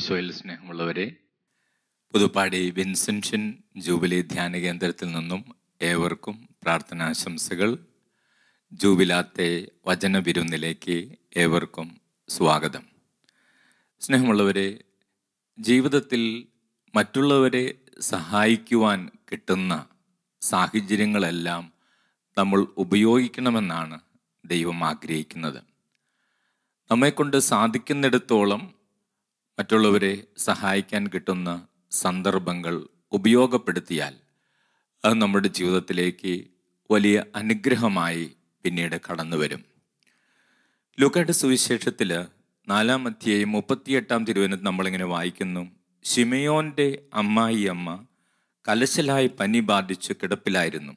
ഈശോയിൽ സ്നേഹമുള്ളവരെ Puthuppadi Vincentian jubilee ധ്യാന കേന്ദ്രത്തിൽ നിന്നും ഏവർക്കും പ്രാർത്ഥനാശംസകൾ ജൂബിലാത്തെ വചന വിരുന്നിലേക്ക് ഏവർക്കും സ്വാഗതം സ്നേഹമുള്ളവരെ ജീവിതത്തിൽ മറ്റുള്ളവരെ സഹായിക്കുവാൻ കിട്ടുന്ന സാഹചര്യങ്ങളെല്ലാം നമ്മൾ ഉപയോഗിക്കണമെന്നാണ് ദൈവം ആഗ്രഹിക്കുന്നത് നമ്മെക്കൊണ്ട് സാധിക്കുന്നിടത്തോളം മറ്റുള്ളവരെ സഹായിക്കാൻ കിട്ടുന്ന സന്ദർഭങ്ങൾ ഉപയോഗപ്പെടുത്തിയാൽ അത് നമ്മുടെ ജീവിതത്തിലേക്ക് വലിയ അനുഗ്രഹമായി പിന്നീട് കടന്നു വരും ലൂക്കയുടെ സുവിശേഷത്തിൽ നാലാം അധ്യായം മുപ്പത്തിയെട്ടാം തിരുവനന്തപുരം നമ്മളിങ്ങനെ വായിക്കുന്നു ഷിമയോന്റെ അമ്മായി അമ്മ കലശലായി പനി ബാധിച്ച് കിടപ്പിലായിരുന്നു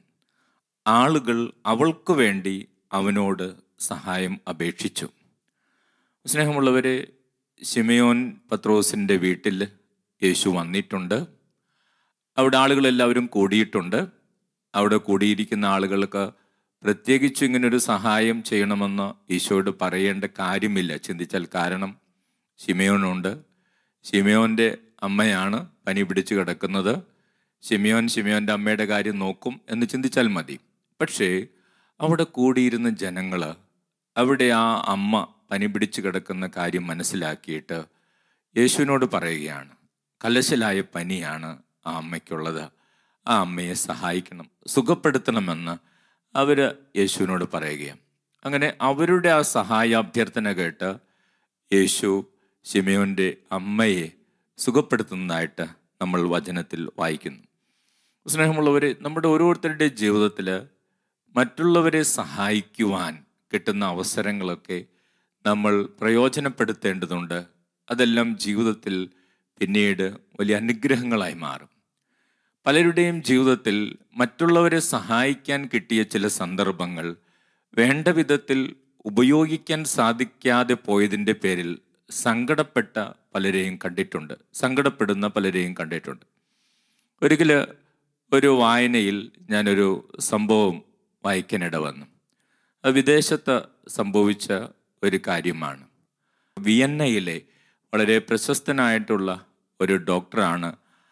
ആളുകൾ അവൾക്കു വേണ്ടി അവനോട് സഹായം അപേക്ഷിച്ചു സ്നേഹമുള്ളവരെ ഷിമയോൻ പത്രോസിൻ്റെ വീട്ടിൽ യേശു വന്നിട്ടുണ്ട് അവിടെ ആളുകളെല്ലാവരും കൂടിയിട്ടുണ്ട് അവിടെ കൂടിയിരിക്കുന്ന ആളുകൾക്ക് പ്രത്യേകിച്ച് ഇങ്ങനൊരു സഹായം ചെയ്യണമെന്ന് ഈശോയോട് പറയേണ്ട കാര്യമില്ല ചിന്തിച്ചാൽ കാരണം ഷിമയോനുണ്ട് ഷിമയോൻ്റെ അമ്മയാണ് പനി പിടിച്ച് കിടക്കുന്നത് ഷിമയോൻ ഷിമയോൻ്റെ അമ്മയുടെ കാര്യം നോക്കും എന്ന് ചിന്തിച്ചാൽ മതി പക്ഷേ അവിടെ കൂടിയിരുന്ന ജനങ്ങൾ അവിടെ ആ അമ്മ പനി പിടിച്ച് കിടക്കുന്ന കാര്യം മനസ്സിലാക്കിയിട്ട് യേശുവിനോട് പറയുകയാണ് കലശലായ പനിയാണ് ആ അമ്മയ്ക്കുള്ളത് ആ അമ്മയെ സഹായിക്കണം സുഖപ്പെടുത്തണമെന്ന് അവർ യേശുവിനോട് പറയുകയാണ് അങ്ങനെ അവരുടെ ആ സഹായാഭ്യർത്ഥന കേട്ട് യേശു ശിമയോൻ്റെ അമ്മയെ സുഖപ്പെടുത്തുന്നതായിട്ട് നമ്മൾ വചനത്തിൽ വായിക്കുന്നു സ്നേഹമുള്ളവർ നമ്മുടെ ഓരോരുത്തരുടെ ജീവിതത്തിൽ മറ്റുള്ളവരെ സഹായിക്കുവാൻ കിട്ടുന്ന അവസരങ്ങളൊക്കെ നമ്മൾ പ്രയോജനപ്പെടുത്തേണ്ടതുണ്ട് അതെല്ലാം ജീവിതത്തിൽ പിന്നീട് വലിയ അനുഗ്രഹങ്ങളായി മാറും പലരുടെയും ജീവിതത്തിൽ മറ്റുള്ളവരെ സഹായിക്കാൻ കിട്ടിയ ചില സന്ദർഭങ്ങൾ വേണ്ട വിധത്തിൽ ഉപയോഗിക്കാൻ സാധിക്കാതെ പോയതിൻ്റെ പേരിൽ സങ്കടപ്പെട്ട പലരെയും കണ്ടിട്ടുണ്ട് സങ്കടപ്പെടുന്ന പലരെയും കണ്ടിട്ടുണ്ട് ഒരിക്കൽ ഒരു വായനയിൽ ഞാനൊരു സംഭവം വായിക്കാനിട വന്നു അത് വിദേശത്ത് സംഭവിച്ച ഒരു കാര്യമാണ് വിയന്നയിലെ വളരെ പ്രശസ്തനായിട്ടുള്ള ഒരു ഡോക്ടറാണ്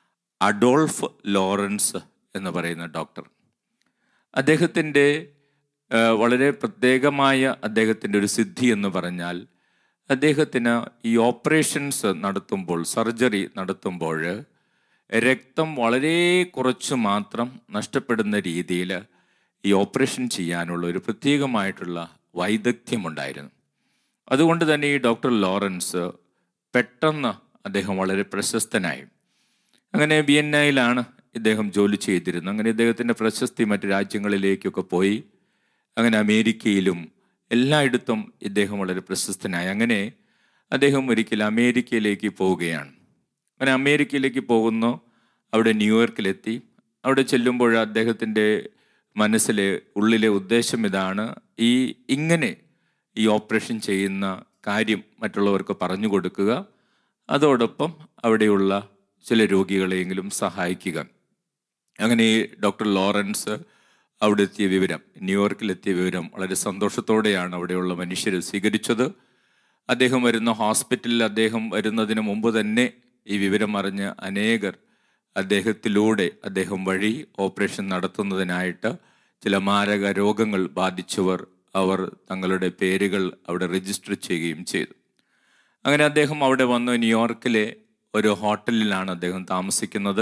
അഡോൾഫ് ലോറൻസ് എന്ന് പറയുന്ന ഡോക്ടർ അദ്ദേഹത്തിൻ്റെ വളരെ പ്രത്യേകമായ അദ്ദേഹത്തിൻ്റെ ഒരു സിദ്ധി എന്ന് പറഞ്ഞാൽ അദ്ദേഹത്തിന് ഈ ഓപ്പറേഷൻസ് നടത്തുമ്പോൾ സർജറി നടത്തുമ്പോൾ രക്തം വളരെ കുറച്ച് മാത്രം നഷ്ടപ്പെടുന്ന രീതിയിൽ ഈ ഓപ്പറേഷൻ ചെയ്യാനുള്ള ഒരു പ്രത്യേകമായിട്ടുള്ള വൈദഗ്ധ്യമുണ്ടായിരുന്നു അതുകൊണ്ട് തന്നെ ഈ ഡോക്ടർ ലോറൻസ് പെട്ടെന്ന് അദ്ദേഹം വളരെ പ്രശസ്തനായി അങ്ങനെ വിയന്നയിലാണ് ഇദ്ദേഹം ജോലി ചെയ്തിരുന്നത് അങ്ങനെ ഇദ്ദേഹത്തിൻ്റെ പ്രശസ്തി മറ്റു രാജ്യങ്ങളിലേക്കൊക്കെ പോയി അങ്ങനെ അമേരിക്കയിലും എല്ലായിടത്തും ഇദ്ദേഹം വളരെ പ്രശസ്തനായി അങ്ങനെ അദ്ദേഹം ഒരിക്കൽ അമേരിക്കയിലേക്ക് പോവുകയാണ് അങ്ങനെ അമേരിക്കയിലേക്ക് പോകുന്നു അവിടെ ന്യൂയോർക്കിലെത്തി അവിടെ ചെല്ലുമ്പോൾ അദ്ദേഹത്തിൻ്റെ മനസ്സിലെ ഉള്ളിലെ ഉദ്ദേശം ഇതാണ് ഈ ഇങ്ങനെ ഈ ഓപ്പറേഷൻ ചെയ്യുന്ന കാര്യം മറ്റുള്ളവർക്ക് പറഞ്ഞു കൊടുക്കുക അതോടൊപ്പം അവിടെയുള്ള ചില രോഗികളെയെങ്കിലും സഹായിക്കുക അങ്ങനെ ഈ ഡോക്ടർ ലോറൻസ് അവിടെ എത്തിയ വിവരം ന്യൂയോർക്കിലെത്തിയ വിവരം വളരെ സന്തോഷത്തോടെയാണ് അവിടെയുള്ള മനുഷ്യർ സ്വീകരിച്ചത് അദ്ദേഹം വരുന്ന ഹോസ്പിറ്റലിൽ അദ്ദേഹം വരുന്നതിന് മുമ്പ് തന്നെ ഈ വിവരം അറിഞ്ഞ് അനേകർ അദ്ദേഹത്തിലൂടെ അദ്ദേഹം വഴി ഓപ്പറേഷൻ നടത്തുന്നതിനായിട്ട് ചില മാരക രോഗങ്ങൾ ബാധിച്ചവർ അവർ തങ്ങളുടെ പേരുകൾ അവിടെ രജിസ്റ്റർ ചെയ്യുകയും ചെയ്തു അങ്ങനെ അദ്ദേഹം അവിടെ വന്ന് ന്യൂയോർക്കിലെ ഒരു ഹോട്ടലിലാണ് അദ്ദേഹം താമസിക്കുന്നത്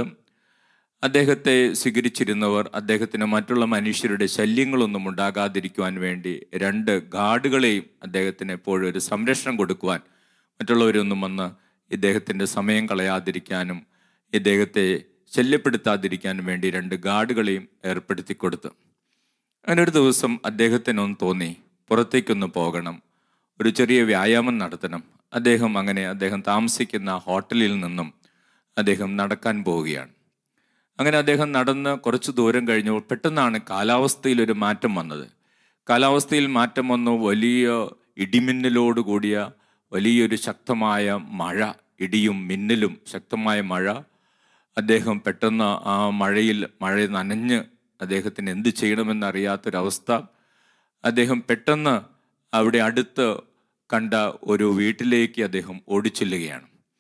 അദ്ദേഹത്തെ സ്വീകരിച്ചിരുന്നവർ അദ്ദേഹത്തിന് മറ്റുള്ള മനുഷ്യരുടെ ശല്യങ്ങളൊന്നും ഉണ്ടാകാതിരിക്കുവാൻ വേണ്ടി രണ്ട് ഗാർഡുകളെയും അദ്ദേഹത്തിന് എപ്പോഴും ഒരു സംരക്ഷണം കൊടുക്കുവാൻ മറ്റുള്ളവരൊന്നും വന്ന് ഇദ്ദേഹത്തിൻ്റെ സമയം കളയാതിരിക്കാനും ഇദ്ദേഹത്തെ ശല്യപ്പെടുത്താതിരിക്കാനും വേണ്ടി രണ്ട് ഗാർഡുകളെയും ഏർപ്പെടുത്തി കൊടുത്തു അങ്ങനെ ഒരു ദിവസം അദ്ദേഹത്തിനൊന്ന് തോന്നി പുറത്തേക്കൊന്ന് പോകണം ഒരു ചെറിയ വ്യായാമം നടത്തണം അദ്ദേഹം അങ്ങനെ അദ്ദേഹം താമസിക്കുന്ന ഹോട്ടലിൽ നിന്നും അദ്ദേഹം നടക്കാൻ പോവുകയാണ് അങ്ങനെ അദ്ദേഹം നടന്ന് കുറച്ച് ദൂരം കഴിഞ്ഞപ്പോൾ പെട്ടെന്നാണ് കാലാവസ്ഥയിൽ ഒരു മാറ്റം വന്നത് കാലാവസ്ഥയിൽ മാറ്റം വന്നു വലിയ ഇടിമിന്നലോട് കൂടിയ വലിയൊരു ശക്തമായ മഴ ഇടിയും മിന്നലും ശക്തമായ മഴ അദ്ദേഹം പെട്ടെന്ന് ആ മഴയിൽ മഴ നനഞ്ഞ് അദ്ദേഹത്തിന് എന്ത് ചെയ്യണമെന്നറിയാത്തൊരവസ്ഥ അദ്ദേഹം പെട്ടെന്ന് അവിടെ അടുത്ത് കണ്ട ഒരു വീട്ടിലേക്ക് അദ്ദേഹം ഓടിച്ചെല്ലുകയാണ്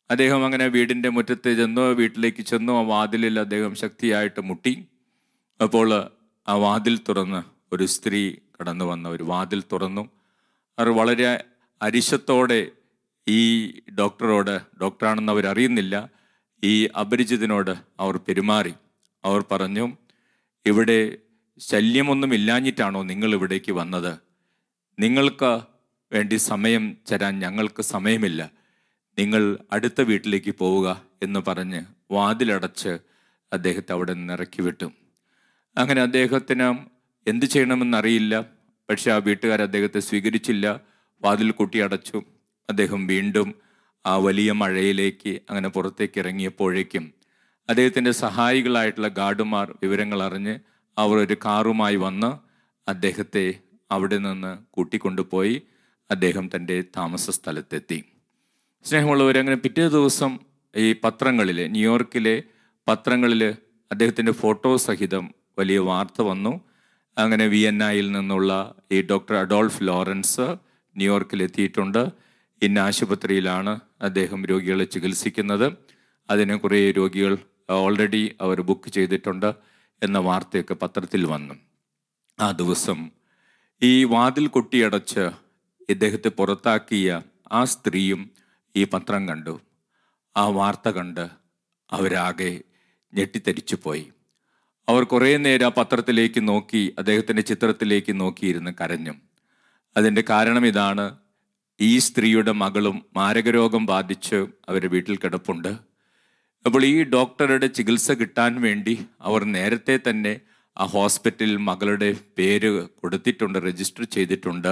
അദ്ദേഹം അങ്ങനെ വീടിൻ്റെ മുറ്റത്ത് ചെന്നു വീട്ടിലേക്ക് ചെന്നു ആ വാതിലിൽ അദ്ദേഹം ശക്തിയായിട്ട് മുട്ടി അപ്പോൾ ആ വാതിൽ തുറന്ന് ഒരു സ്ത്രീ കടന്നു വന്ന ഒരു വാതിൽ തുറന്നു അവർ വളരെ അരിശത്തോടെ ഈ ഡോക്ടറോട് ഡോക്ടറാണെന്ന് അവരറിയുന്നില്ല ഈ അപരിചിതനോട് അവർ പെരുമാറി അവർ പറഞ്ഞു ഇവിടെ ശല്യമൊന്നും ഇല്ലാഞ്ഞിട്ടാണോ നിങ്ങൾ ഇവിടേക്ക് വന്നത് നിങ്ങൾക്ക് വേണ്ടി സമയം തരാൻ ഞങ്ങൾക്ക് സമയമില്ല നിങ്ങൾ അടുത്ത വീട്ടിലേക്ക് പോവുക എന്ന് പറഞ്ഞ് വാതിലടച്ച് അദ്ദേഹത്തെ അവിടെ നിന്ന് ഇറക്കി വിട്ടു അങ്ങനെ അദ്ദേഹത്തിന് എന്ത് ചെയ്യണമെന്നറിയില്ല പക്ഷെ ആ വീട്ടുകാർ അദ്ദേഹത്തെ സ്വീകരിച്ചില്ല വാതിൽ കുട്ടി അടച്ചു അദ്ദേഹം വീണ്ടും ആ വലിയ മഴയിലേക്ക് അങ്ങനെ പുറത്തേക്ക് ഇറങ്ങിയപ്പോഴേക്കും അദ്ദേഹത്തിൻ്റെ സഹായികളായിട്ടുള്ള ഗാർഡുമാർ വിവരങ്ങൾ അറിഞ്ഞ് അവർ ഒരു കാറുമായി വന്ന് അദ്ദേഹത്തെ അവിടെ നിന്ന് കൂട്ടിക്കൊണ്ടുപോയി അദ്ദേഹം തൻ്റെ താമസ സ്ഥലത്തെത്തി സ്നേഹമുള്ളവർ അങ്ങനെ പിറ്റേ ദിവസം ഈ പത്രങ്ങളിൽ ന്യൂയോർക്കിലെ പത്രങ്ങളിൽ അദ്ദേഹത്തിൻ്റെ ഫോട്ടോ സഹിതം വലിയ വാർത്ത വന്നു അങ്ങനെ വിയന്നയിൽ നിന്നുള്ള ഈ ഡോക്ടർ അഡോൾഫ് ലോറൻസ് ന്യൂയോർക്കിൽ എത്തിയിട്ടുണ്ട് ഇന്ന ആശുപത്രിയിലാണ് അദ്ദേഹം രോഗികളെ ചികിത്സിക്കുന്നത് അതിന് കുറേ രോഗികൾ ഓൾറെഡി അവർ ബുക്ക് ചെയ്തിട്ടുണ്ട് എന്ന വാർത്തയൊക്കെ പത്രത്തിൽ വന്നു ആ ദിവസം ഈ വാതിൽ കൊട്ടിയടച്ച് ഇദ്ദേഹത്തെ പുറത്താക്കിയ ആ സ്ത്രീയും ഈ പത്രം കണ്ടു ആ വാർത്ത കണ്ട് അവരാകെ ഞെട്ടിത്തരിച്ചു പോയി അവർ കുറേ നേരം ആ പത്രത്തിലേക്ക് നോക്കി അദ്ദേഹത്തിൻ്റെ ചിത്രത്തിലേക്ക് നോക്കിയിരുന്ന് കരഞ്ഞു അതിൻ്റെ കാരണം ഇതാണ് ഈ സ്ത്രീയുടെ മകളും മാരകരോഗം ബാധിച്ച് അവരുടെ വീട്ടിൽ കിടപ്പുണ്ട് അപ്പോൾ ഈ ഡോക്ടറുടെ ചികിത്സ കിട്ടാൻ വേണ്ടി അവർ നേരത്തെ തന്നെ ആ ഹോസ്പിറ്റലിൽ മകളുടെ പേര് കൊടുത്തിട്ടുണ്ട് രജിസ്റ്റർ ചെയ്തിട്ടുണ്ട്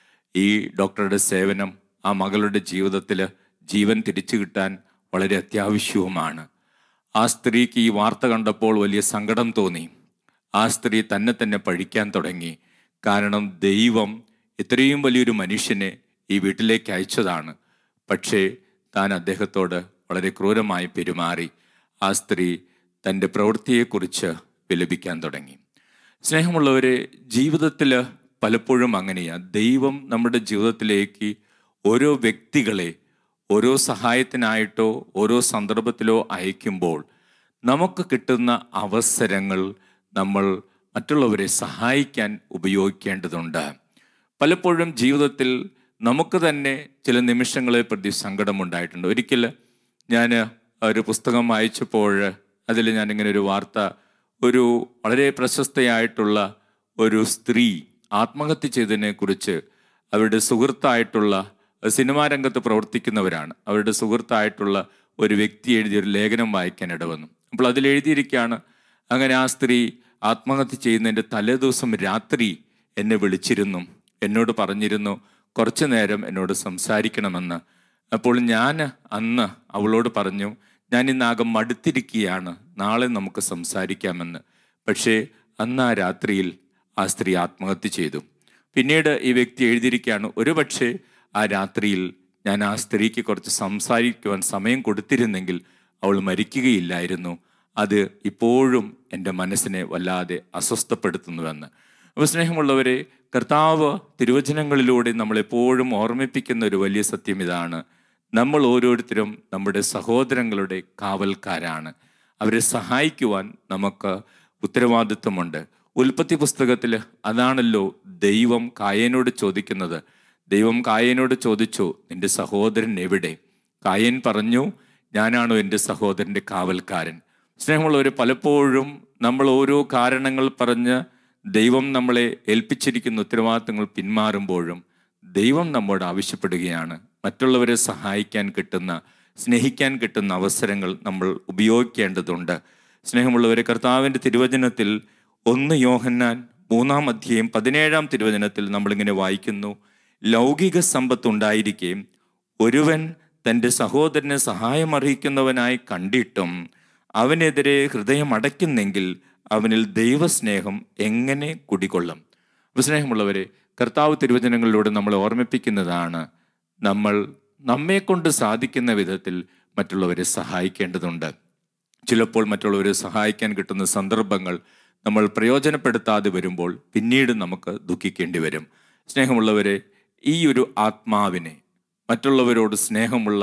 ഈ ഡോക്ടറുടെ സേവനം ആ മകളുടെ ജീവിതത്തിൽ ജീവൻ തിരിച്ചു കിട്ടാൻ വളരെ അത്യാവശ്യവുമാണ് ആ സ്ത്രീക്ക് ഈ വാർത്ത കണ്ടപ്പോൾ വലിയ സങ്കടം തോന്നി ആ സ്ത്രീ തന്നെ തന്നെ പഴിക്കാൻ തുടങ്ങി കാരണം ദൈവം ഇത്രയും വലിയൊരു മനുഷ്യനെ ഈ വീട്ടിലേക്ക് അയച്ചതാണ് പക്ഷേ താൻ അദ്ദേഹത്തോട് വളരെ ക്രൂരമായി പെരുമാറി ആ സ്ത്രീ തൻ്റെ പ്രവൃത്തിയെക്കുറിച്ച് വിലപിക്കാൻ തുടങ്ങി സ്നേഹമുള്ളവരെ ജീവിതത്തിൽ പലപ്പോഴും അങ്ങനെയാണ് ദൈവം നമ്മുടെ ജീവിതത്തിലേക്ക് ഓരോ വ്യക്തികളെ ഓരോ സഹായത്തിനായിട്ടോ ഓരോ സന്ദർഭത്തിലോ അയക്കുമ്പോൾ നമുക്ക് കിട്ടുന്ന അവസരങ്ങൾ നമ്മൾ മറ്റുള്ളവരെ സഹായിക്കാൻ ഉപയോഗിക്കേണ്ടതുണ്ട് പലപ്പോഴും ജീവിതത്തിൽ നമുക്ക് തന്നെ ചില നിമിഷങ്ങളെ പ്രതി സങ്കടമുണ്ടായിട്ടുണ്ട് ഒരിക്കൽ ഞാൻ ഒരു പുസ്തകം വായിച്ചപ്പോൾ അതിൽ ഞാനിങ്ങനെ ഒരു വാർത്ത ഒരു വളരെ പ്രശസ്തയായിട്ടുള്ള ഒരു സ്ത്രീ ആത്മഹത്യ ചെയ്തതിനെ കുറിച്ച് അവരുടെ സുഹൃത്തായിട്ടുള്ള സിനിമാ രംഗത്ത് പ്രവർത്തിക്കുന്നവരാണ് അവരുടെ സുഹൃത്തായിട്ടുള്ള ഒരു വ്യക്തി എഴുതിയ ഒരു ലേഖനം വായിക്കാൻ ഇടവന്നു അപ്പോൾ അതിൽ എഴുതിയിരിക്കുകയാണ് അങ്ങനെ ആ സ്ത്രീ ആത്മഹത്യ ചെയ്യുന്നതിൻ്റെ തലേദിവസം രാത്രി എന്നെ വിളിച്ചിരുന്നു എന്നോട് പറഞ്ഞിരുന്നു കുറച്ചു നേരം എന്നോട് സംസാരിക്കണമെന്ന് അപ്പോൾ ഞാൻ അന്ന് അവളോട് പറഞ്ഞു ഞാൻ ഇന്നാകെ മടുത്തിരിക്കുകയാണ് നാളെ നമുക്ക് സംസാരിക്കാമെന്ന് പക്ഷേ അന്ന് ആ രാത്രിയിൽ ആ സ്ത്രീ ആത്മഹത്യ ചെയ്തു പിന്നീട് ഈ വ്യക്തി എഴുതിയിരിക്കുകയാണ് ഒരുപക്ഷെ ആ രാത്രിയിൽ ഞാൻ ആ സ്ത്രീക്ക് കുറച്ച് സംസാരിക്കുവാൻ സമയം കൊടുത്തിരുന്നെങ്കിൽ അവൾ മരിക്കുകയില്ലായിരുന്നു അത് ഇപ്പോഴും എൻ്റെ മനസ്സിനെ വല്ലാതെ അസ്വസ്ഥപ്പെടുത്തുന്നുവെന്ന് അപ്പോൾ സ്നേഹമുള്ളവരെ കർത്താവ് തിരുവചനങ്ങളിലൂടെ നമ്മളെപ്പോഴും ഓർമ്മിപ്പിക്കുന്ന ഒരു വലിയ സത്യം ഇതാണ് നമ്മൾ ഓരോരുത്തരും നമ്മുടെ സഹോദരങ്ങളുടെ കാവൽക്കാരാണ് അവരെ സഹായിക്കുവാൻ നമുക്ക് ഉത്തരവാദിത്വമുണ്ട് ഉൽപ്പത്തി പുസ്തകത്തിൽ അതാണല്ലോ ദൈവം കായനോട് ചോദിക്കുന്നത് ദൈവം കായനോട് ചോദിച്ചു നിന്റെ സഹോദരൻ എവിടെ കായൻ പറഞ്ഞു ഞാനാണോ എൻ്റെ സഹോദരൻ്റെ കാവൽക്കാരൻ സ്നേഹമുള്ളവർ പലപ്പോഴും നമ്മൾ ഓരോ കാരണങ്ങൾ പറഞ്ഞ് ദൈവം നമ്മളെ ഏൽപ്പിച്ചിരിക്കുന്ന ഉത്തരവാദിത്തങ്ങൾ പിന്മാറുമ്പോഴും ദൈവം നമ്മോട് ആവശ്യപ്പെടുകയാണ് മറ്റുള്ളവരെ സഹായിക്കാൻ കിട്ടുന്ന സ്നേഹിക്കാൻ കിട്ടുന്ന അവസരങ്ങൾ നമ്മൾ ഉപയോഗിക്കേണ്ടതുണ്ട് സ്നേഹമുള്ളവരെ കർത്താവിൻ്റെ തിരുവചനത്തിൽ ഒന്ന് യോഹന്നാൻ മൂന്നാം അധ്യായം പതിനേഴാം തിരുവചനത്തിൽ നമ്മളിങ്ങനെ വായിക്കുന്നു ലൗകിക സമ്പത്തുണ്ടായിരിക്കെ ഒരുവൻ തൻ്റെ സഹോദരനെ സഹായം അറിയിക്കുന്നവനായി കണ്ടിട്ടും അവനെതിരെ ഹൃദയം അടയ്ക്കുന്നെങ്കിൽ അവനിൽ ദൈവസ്നേഹം എങ്ങനെ കുടികൊള്ളും അപ്പോൾ സ്നേഹമുള്ളവരെ കർത്താവ് തിരുവചനങ്ങളിലൂടെ നമ്മളെ ഓർമ്മിപ്പിക്കുന്നതാണ് നമ്മൾ നമ്മെക്കൊണ്ട് സാധിക്കുന്ന വിധത്തിൽ മറ്റുള്ളവരെ സഹായിക്കേണ്ടതുണ്ട് ചിലപ്പോൾ മറ്റുള്ളവരെ സഹായിക്കാൻ കിട്ടുന്ന സന്ദർഭങ്ങൾ നമ്മൾ പ്രയോജനപ്പെടുത്താതെ വരുമ്പോൾ പിന്നീട് നമുക്ക് ദുഃഖിക്കേണ്ടി വരും സ്നേഹമുള്ളവരെ ഈ ഒരു ആത്മാവിനെ മറ്റുള്ളവരോട് സ്നേഹമുള്ള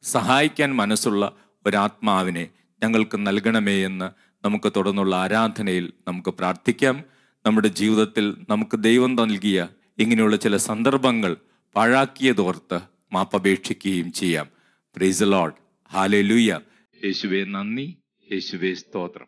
സഹായിക്കാൻ മനസ്സുള്ള ഒരാത്മാവിനെ ഞങ്ങൾക്ക് നൽകണമേ എന്ന് നമുക്ക് തുടർന്നുള്ള ആരാധനയിൽ നമുക്ക് പ്രാർത്ഥിക്കാം നമ്മുടെ ജീവിതത്തിൽ നമുക്ക് ദൈവം നൽകിയ ഇങ്ങനെയുള്ള ചില സന്ദർഭങ്ങൾ പാഴാക്കിയതോർത്ത് മാപ്പപേക്ഷിക്കുകയും ചെയ്യാം പ്രൈസ് ലോഡ് ഹാലെ ലൂയ യേശുവെ നന്ദി യേശുവെ സ്തോത്രം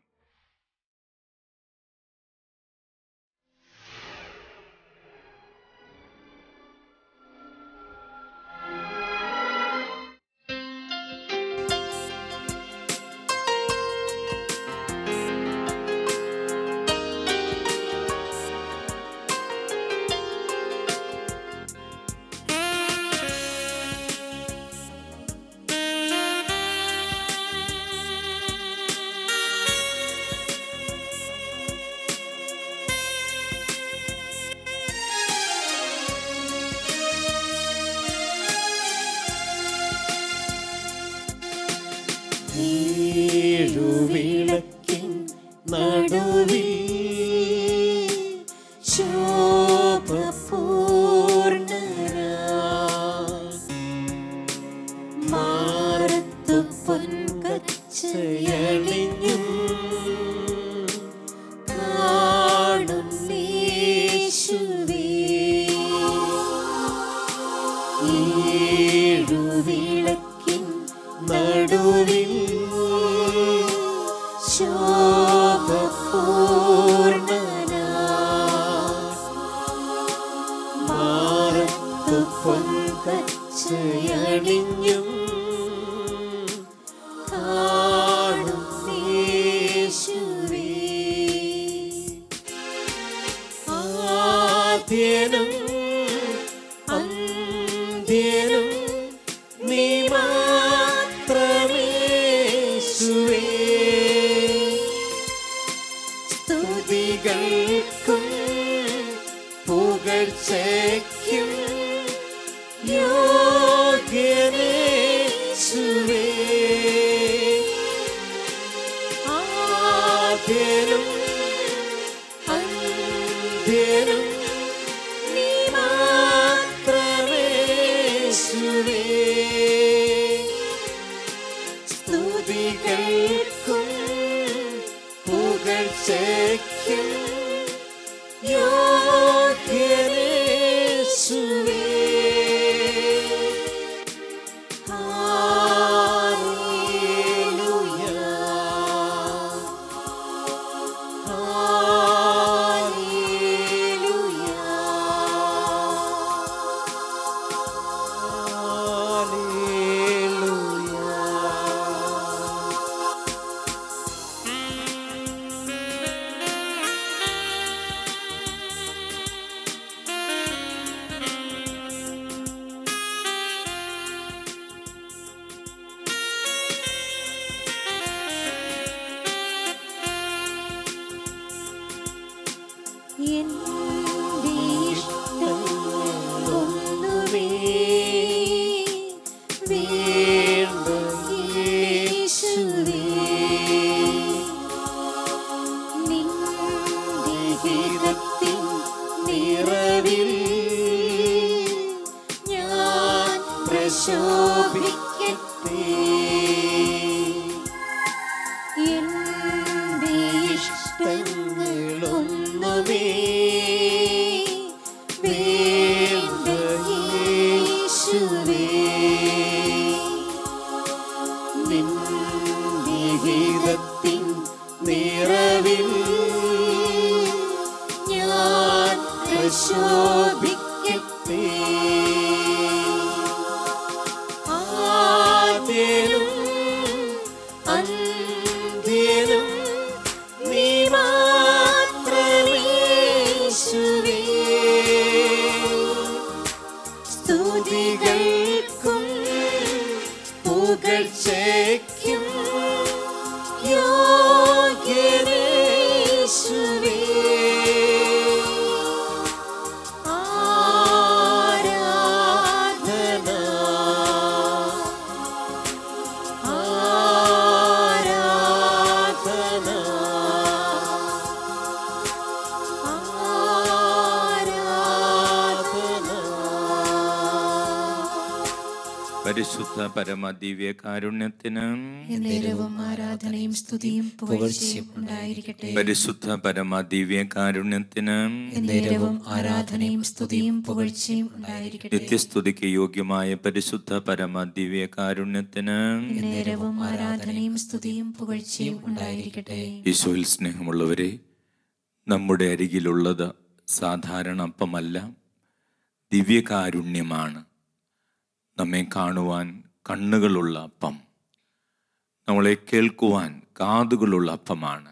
ഏഴുവിളക്കിൻ നടുവിൽ ശോഭപൂർണരാ മാറത്തു പൊൻകച്ചയണിഞ്ഞും കാണും യേശുവേ ഏഴുവിളക്കിൻ നടുവിൽ ശോഭപൂർണനാ മാറത്തു പൊൻകച്ചയണിഞ്ഞും കാണും യേശുവേ ആദ്യനും അന്ത്യനും നീ മാത്രമേശുവേ സ്തുതികൾക്കും പുകഴ്ചയ്ക്കും യോഗ്യനേശുവേ ആദ്യനും അന്ത്യനും നീ മാത്രമേശുവേ സ്തുതികൾക്കും പുകഴ്ചയ്ക്കും യോഗ്യനേശുവേ ഹല്ലേലൂയ എന്റെ ഇഷ്ടങ്ങളൊന്നുമേ വേണ്ട യേശുവേ നിന്റെ ഹിതത്തിൻ നിറവിൽ ഞാൻ പ്രശോഭിക്കട്ടെ എന്റെ ഇഷ്ടങ്ങളൊന്നുമേ വേണ്ട യേശുവേ നിന്റെ ഗീതത്തിൻ നിറവിൽ ഞാൻ പ്രശോഭിക്കട്ടെ ആദ്യനും അന്ത്യനും നീ മാത്രമേശുവേ സ്തുതികൾക്കും പുകഴ്ചയ്ക്കും യോഗ്യനേശുവേ ആരാധന ആരാധന ആരാധന പരിശുദ്ധ പരമ ദിവ്യ കാരുണ്യത്തിന് നേരവും ആരാധനയും സ്തുതിയും പുകഴ്ചയും ഉണ്ടായിരിക്കട്ടെ പരിശുദ്ധ പരമ ദിവ്യ കാരുണ്യത്തിന് നേരവും ആരാധനയും സ്തുതിയും പുകഴ്ചയും ഉണ്ടായിരിക്കട്ടെ നിത്യസ്തുതിക്ക് യോഗ്യമായ പരിശുദ്ധ പരമ ദിവ്യ കാരുണ്യത്തിന് നേരവും ആരാധനയും സ്തുതിയും പുകഴ്ചയും ഉണ്ടായിരിക്കട്ടെ ഈശോയിൽ സ്നേഹമുള്ളവരെ നമ്മുടെ അരികിലുള്ളത് സാധാരണ അപ്പമല്ല ദിവ്യകാരുണ്യമാണ് നമ്മെ കാണുവാൻ കണ്ണുകളുള്ള അപ്പം നമ്മളെ കേൾക്കുവാൻ കാതുകളുള്ള അപ്പമാണ്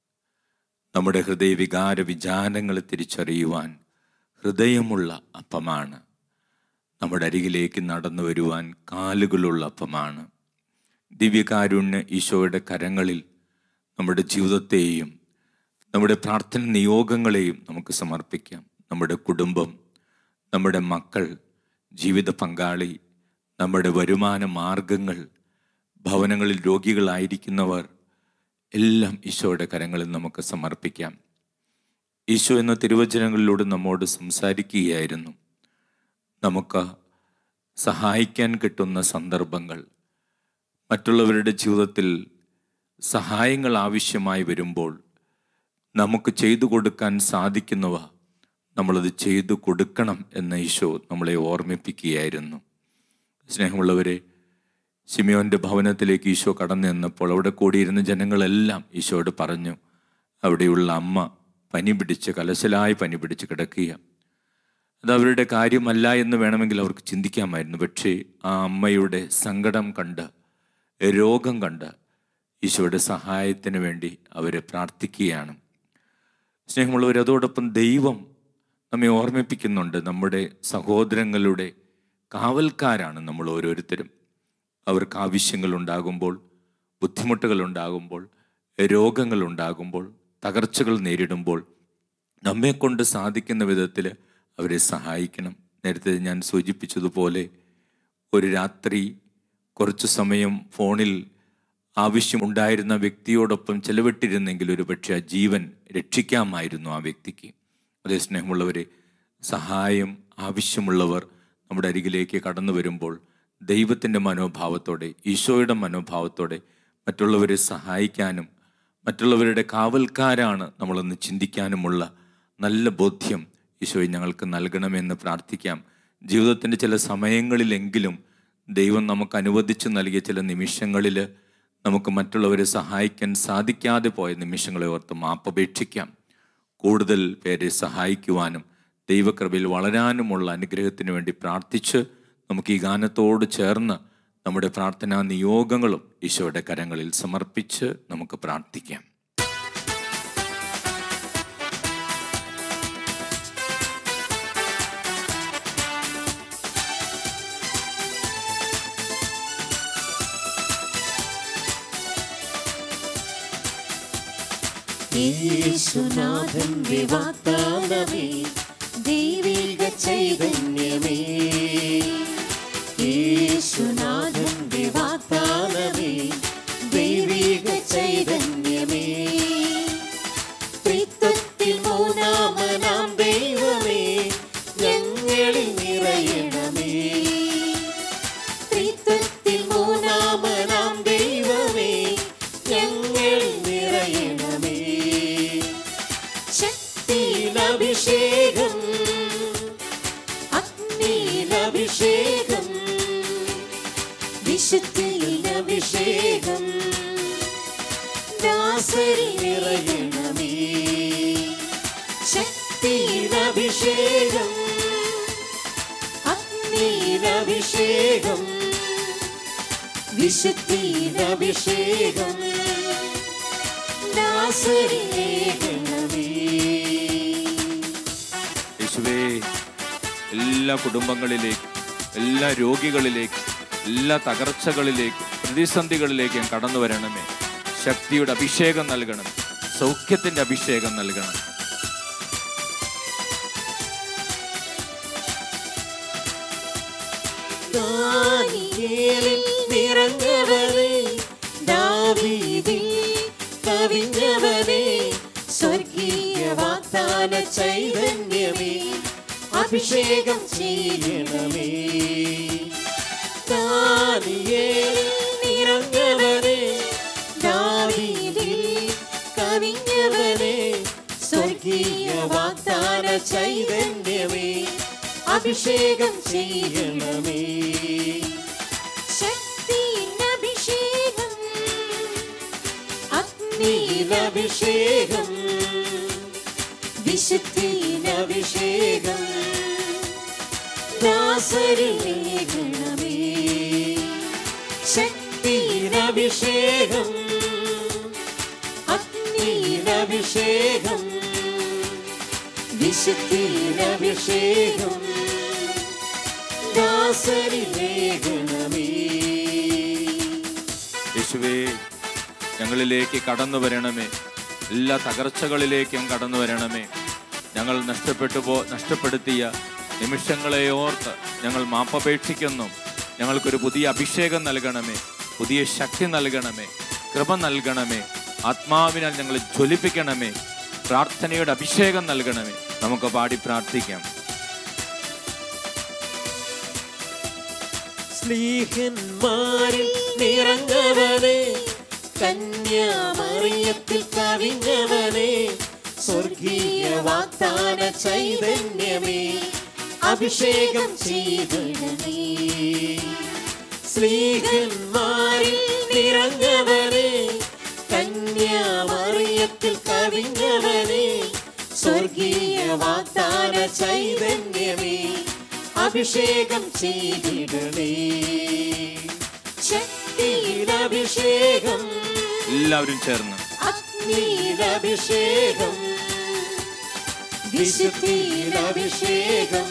നമ്മുടെ ഹൃദയവികാര വിചാരങ്ങളെ തിരിച്ചറിയുവാൻ ഹൃദയമുള്ള അപ്പമാണ് നമ്മുടെ അരികിലേക്ക് നടന്നു വരുവാൻ കാലുകളുള്ള അപ്പമാണ് ദിവ്യകാരുണ്യ ഈശോയുടെ കരങ്ങളിൽ നമ്മുടെ ജീവിതത്തെയും നമ്മുടെ പ്രാർത്ഥന നിയോഗങ്ങളെയും നമുക്ക് സമർപ്പിക്കാം നമ്മുടെ കുടുംബം നമ്മുടെ മക്കൾ ജീവിത പങ്കാളി നമ്മുടെ വരുമാന മാർഗങ്ങൾ ഭവനങ്ങളിൽ രോഗികളായിരിക്കുന്നവർ എല്ലാം ഈശോയുടെ കരങ്ങളിൽ നമുക്ക് സമർപ്പിക്കാം ഈശോ എന്ന തിരുവചനങ്ങളിലൂടെ നമ്മോട് സംസാരിക്കുകയായിരുന്നു നമുക്ക് സഹായിക്കാൻ കിട്ടുന്ന സന്ദർഭങ്ങൾ മറ്റുള്ളവരുടെ ജീവിതത്തിൽ സഹായങ്ങൾ ആവശ്യമായി വരുമ്പോൾ നമുക്ക് ചെയ്തു കൊടുക്കാൻ സാധിക്കുന്നവ നമ്മളത് ചെയ്തു കൊടുക്കണം എന്ന് ഈശോ നമ്മളെ ഓർമ്മിപ്പിക്കുകയായിരുന്നു സ്നേഹമുള്ളവരെ സിമിയോന്റെ ഭവനത്തിലേക്ക് ഈശോ കടന്നു ചെന്നപ്പോൾ അവിടെ കൂടിയിരുന്ന ജനങ്ങളെല്ലാം ഈശോയോട് പറഞ്ഞു അവിടെയുള്ള അമ്മ പനി പിടിച്ച് കലശലായി പനി പിടിച്ച് കിടക്കുക അത് അവരുടെ കാര്യമല്ല എന്ന് വേണമെങ്കിൽ അവർക്ക് ചിന്തിക്കാമായിരുന്നു പക്ഷേ ആ അമ്മയുടെ സങ്കടം കണ്ട് രോഗം കണ്ട് ഈശോയുടെ സഹായത്തിന് വേണ്ടി അവരെ പ്രാർത്ഥിക്കുകയാണ് സ്നേഹമുള്ളവർ അതോടൊപ്പം ദൈവം നമ്മെ ഓർമ്മിപ്പിക്കുന്നുണ്ട് നമ്മുടെ സഹോദരങ്ങളുടെ കാവൽക്കാരാണ് നമ്മൾ ഓരോരുത്തരും അവർക്ക് ആവശ്യങ്ങൾ ഉണ്ടാകുമ്പോൾ ബുദ്ധിമുട്ടുകൾ ഉണ്ടാകുമ്പോൾ രോഗങ്ങൾ ഉണ്ടാകുമ്പോൾ തകർച്ചകൾ നേരിടുമ്പോൾ നമ്മെക്കൊണ്ട് സാധിക്കുന്ന വിധത്തിൽ അവരെ സഹായിക്കണം നേരത്തെ ഞാൻ സൂചിപ്പിച്ചതുപോലെ ഒരു രാത്രി കുറച്ചു സമയം ഫോണിൽ ആവശ്യമുണ്ടായിരുന്ന വ്യക്തിയോടൊപ്പം ചെലവിട്ടിരുന്നെങ്കിൽ ഒരു പക്ഷേ ആ ജീവൻ രക്ഷിക്കാമായിരുന്നു ആ വ്യക്തിക്ക് അതേ സ്നേഹമുള്ളവരെ സഹായം ആവശ്യമുള്ളവർ നമ്മുടെ അരികിലേക്ക് കടന്നു വരുമ്പോൾ ദൈവത്തിൻ്റെ മനോഭാവത്തോടെ ഈശോയുടെ മനോഭാവത്തോടെ മറ്റുള്ളവരെ സഹായിക്കാനും മറ്റുള്ളവരുടെ കാവൽക്കാരാണ് നമ്മളൊന്ന് ചിന്തിക്കാനുമുള്ള നല്ല ബോധ്യം ഈശോയെ ഞങ്ങൾക്ക് നൽകണമെന്ന് പ്രാർത്ഥിക്കാം ജീവിതത്തിൻ്റെ ചില സമയങ്ങളിലെങ്കിലും ദൈവം നമുക്ക് അനുവദിച്ചു നൽകിയ ചില നിമിഷങ്ങളിൽ നമുക്ക് മറ്റുള്ളവരെ സഹായിക്കാൻ സാധിക്കാതെ പോയ നിമിഷങ്ങളെ ഓർത്ത് മാപ്പപേക്ഷിക്കാം കൂടുതൽ പേരെ സഹായിക്കുവാനും ദൈവകൃപയിൽ വളരാനുമുള്ള അനുഗ്രഹത്തിന് വേണ്ടി പ്രാർത്ഥിച്ച് നമുക്ക് ഈ ഗാനത്തോട് ചേർന്ന് നമ്മുടെ പ്രാർത്ഥനാ നിയോഗങ്ങളും ഈശോയുടെ കരങ്ങളിൽ സമർപ്പിച്ച് നമുക്ക് പ്രാർത്ഥിക്കാം യേശുനാഥന്റെ വാഗ്ദാനമേ ദൈവിക ചൈതന്യമേ യേശുനാഥന്റെ വാഗ്ദാനമേ ദൈവിക ചൈതന്യമേ ത്രിത്വത്തിൽ മൂന്നാമനാം ദൈവമേ ഞങ്ങളിൽ നിറയണമേ ത്രിത്വത്തിൽ മൂന്നാമനാം ദൈവമേ ഞങ്ങളിൽ നിറയണമേ ശക്തിയിലഭിഷേകം അഗ്നിയിലഭിഷേകം വിശുദ്ധിയിലഭിഷേകം ദാസരി നിറയണമേ ശക്തിയിലഭിഷേകം അഗ്നിയിലഭിഷേകം വിശുദ്ധിയിലഭിഷേകം ദാസരിലേഖനമേ യേശുവേ എല്ലാ കുടുംബങ്ങളിലേക്കും എല്ലാ രോഗികളിലേക്കും എല്ലാ തകർച്ചകളിലേക്കും പ്രതിസന്ധികളിലേക്കും കടന്നു വരണമേ ശക്തിയുടെ അഭിഷേകം നൽകണം സൗഖ്യത്തിന്റെ അഭിഷേകം നൽകണം ദാനിയേലിൽ നിറഞ്ഞവനേ ദാവീദിൽ കവിഞ്ഞവനേ സ്വർഗീയ വാഗ്ദാന ചൈതന്യമേ അഭിഷേകം ചെയ്യണമേ ദാ ദാനിയേലിൽ നിറഞ്ഞവനെ ദാവീദിൽ കവിഞ്ഞവനെ സ്വർഗീയ വാഗ്ദാന ചൈതന്യമേ അഭിഷേകം ചെയ്യണമേ ശക്തിയിനഭിഷേകം അഗ്നിയിലഭിഷേകം വിശുദ്ധിയിലഭിഷേകം ദാസരിലേഖണമേ ശക്തിയിലഭിഷേകം അഗ്നിയിലഭിഷേകം വിശുദ്ധിയിലഭിഷേകം ദാസരിലേഖണമേ യേശുവേ ഞങ്ങളിലേക്ക് കടന്നു വരണമേ എല്ലാ തകർച്ചകളിലേക്കും കടന്നു വരണമേ ഞങ്ങൾ നഷ്ടപ്പെട്ടു പോ നഷ്ടപ്പെടുത്തിയ നിമിഷങ്ങളെ ഓർത്ത് ഞങ്ങൾ മാപ്പപേക്ഷിക്കുന്നു ഞങ്ങൾക്കൊരു പുതിയ അഭിഷേകം നൽകണമേ പുതിയ ശക്തി നൽകണമേ കൃപ നൽകണമേ ആത്മാവിനാൽ ഞങ്ങൾ ജ്വലിപ്പിക്കണമേ പ്രാർത്ഥനയുടെ അഭിഷേകം നൽകണമേ നമുക്ക് പാടി പ്രാർത്ഥിക്കാം സ്ലീഹന്മാരിൽ നിറഞ്ഞവനെ കന്യാമറിയത്തിൽ കവിഞ്ഞവനെ സ്വർഗീയ വാഗ്ദാന ചൈതന്യമേ അഭിഷേകം ചെയ്തിടണേ സ്ലീഹന്മാരിൽ നിറഞ്ഞവനെ കന്യാമറിയത്തിൽ കവിഞ്ഞവനെ സ്വർഗീയ വാഗ്ദാന ചൈതന്യമേ അഭിഷേകം ചെയ്തിടണേ ശക്തിയിലഭിഷേകം എല്ലാവരും ചേർന്ന് അഗ്നിയിലഭിഷേകം വിശുദ്ധിയിലഭിഷേകം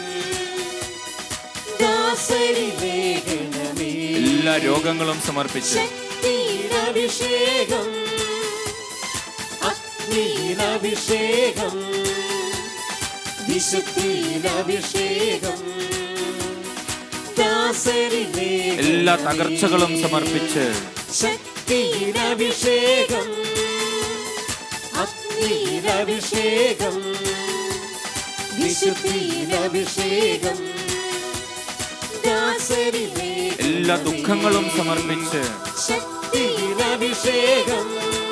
ദാസരിലേഖനമേ എല്ലാ രോഗങ്ങളും സമർപ്പിച്ച് ശക്തിയിലഭിഷേകം അഗ്നിയിലഭിഷേകം വിശുദ്ധിയിലഭിഷേകം ദാസരിലേഖനമേ എല്ലാ തകർച്ചകളും സമർപ്പിച്ച് ശക്തിയിലഭിഷേകം അഗ്നിയിലഭിഷേകം വിശുദ്ധിയിലഭിഷേകം ദാസരിലേഖനമേ എല്ലാ ദുഃഖങ്ങളും സമർപ്പിച്ച് ശക്തിയിലഭിഷേകം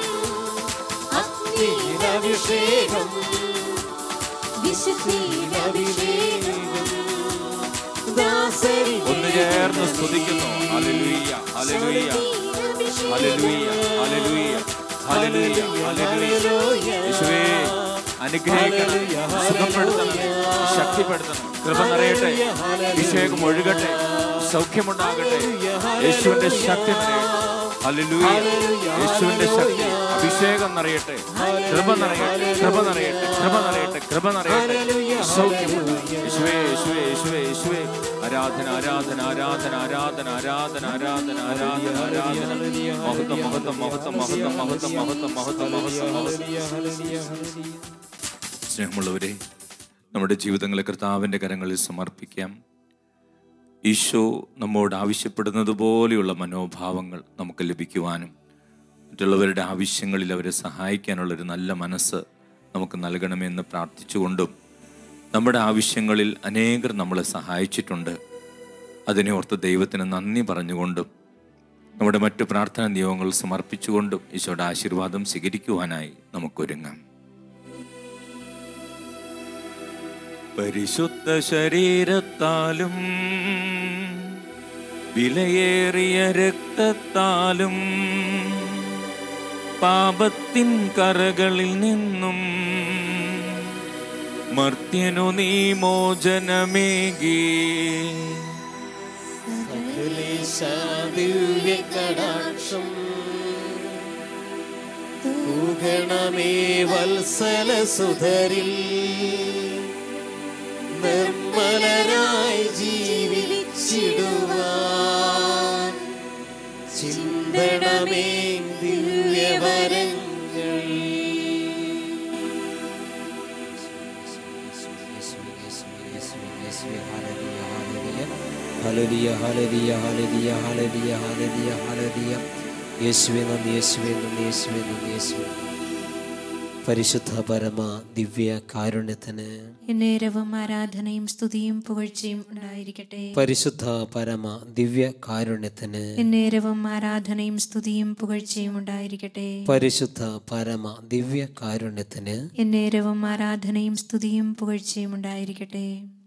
അഗ്നിയിലഭിഷേകം വിശുദ്ധിയിലഭിഷേകം ഒന്ന് ചേർന്ന് സ്തുതിക്കുന്നു ഹല്ലേലൂയ ഹല്ലേലൂയ ഹല്ലേലൂയ ഹല്ലേലൂയ ഹല്ലേലൂയ ഹല്ലേലൂയ യേശുവേ അനുഗ്രഹിക്കണം സുഖപ്പെടുത്തണം ശക്തിപ്പെടുത്തണം കൃപ നിറയട്ടെ അഭിഷേകം ഒഴുകട്ടെ സൗഖ്യമുണ്ടാകട്ടെ യേശുവിന്റെ ശക്തി നിറയട്ടെ ഹല്ലേലൂയ യേശുവിന്റെ ശക്തി അഭിഷേകം നിറയട്ടെ കൃപ നിറയട്ടെ കൃപ നിറയട്ടെ കൃപ നിറയട്ടെ കൃപ നിറയട്ടെ സൗഖ്യമുണ്ടാകട്ടെ യേശുവേ യേശുവേ യേശുവേ യേശുവേ ആരാധന ആരാധന ആരാധന ആരാധന ആരാധന ആരാധന ആരാധന ആരാധന മഹത്വം മഹത്വം മഹത്വം മഹത്വം മഹത്വം മഹത്വം മഹത്വം മഹത്വം മഹത്വം സ്നേഹമുള്ളവരെ നമ്മുടെ ജീവിതങ്ങളെ കർത്താവിൻ്റെ കരങ്ങളിൽ സമർപ്പിക്കാം ഈശോ നമ്മോട് ആവശ്യപ്പെടുന്നത് പോലെയുള്ള മനോഭാവങ്ങൾ നമുക്ക് ലഭിക്കുവാനും മറ്റുള്ളവരുടെ ആവശ്യങ്ങളിൽ അവരെ സഹായിക്കാനുള്ളൊരു നല്ല മനസ്സ് നമുക്ക് നൽകണമെന്ന് പ്രാർത്ഥിച്ചുകൊണ്ടും നമ്മുടെ ആവശ്യങ്ങളിൽ അനേകർ നമ്മളെ സഹായിച്ചിട്ടുണ്ട് അതിനെ ഓർത്ത് ദൈവത്തിന് നന്ദി പറഞ്ഞുകൊണ്ടും നമ്മുടെ മറ്റു പ്രാർത്ഥനാ നിയമങ്ങൾ സമർപ്പിച്ചുകൊണ്ടും ഈശോയുടെ ആശീർവാദം സ്വീകരിക്കുവാനായി നമുക്കൊരുങ്ങാം പരിശുദ്ധ ശരീരത്താലും വിലയേറിയ രക്തത്താലും പാപത്തിൻ കറകളിൽ നിന്നും മർത്യനു നീ മോചനമേകി ദിവ്യകടാക്ഷം തൂകണമേ വത്സല സുധരിൽ നിർമ്മലരായി ജീവിച്ചിടുവാൻ ചിന്തണമേ ദിവ്യവരങ്ങൾ ഹലലിയ ഹലലിയ ഹലലിയ ഹലലിയ ഹലലിയ ഹലലിയ യേശുവേ നന്ദി യേശുവേ നന്ദി യേശുവേ നന്ദി യേശുവേ നന്ദി. പരിശുദ്ധ പരമ ദിവ്യ കാരുണ്യത്തിന് എന്നേരവും ആരാധനയും സ്തുതിയും പുകഴ്ചയും ഉണ്ടായിരിക്കട്ടെ പരിശുദ്ധ പരമ ദിവ്യ കാരുണ്യത്തിന് എന്നേരവും ആരാധനയും സ്തുതിയും പുകഴ്ചയും ഉണ്ടായിരിക്കട്ടെ പരിശുദ്ധ പരമ ദിവ്യ കാരുണ്യത്തിന് എന്നേരവും ആരാധനയും സ്തുതിയും പുകഴ്ചയും ഉണ്ടായിരിക്കട്ടെ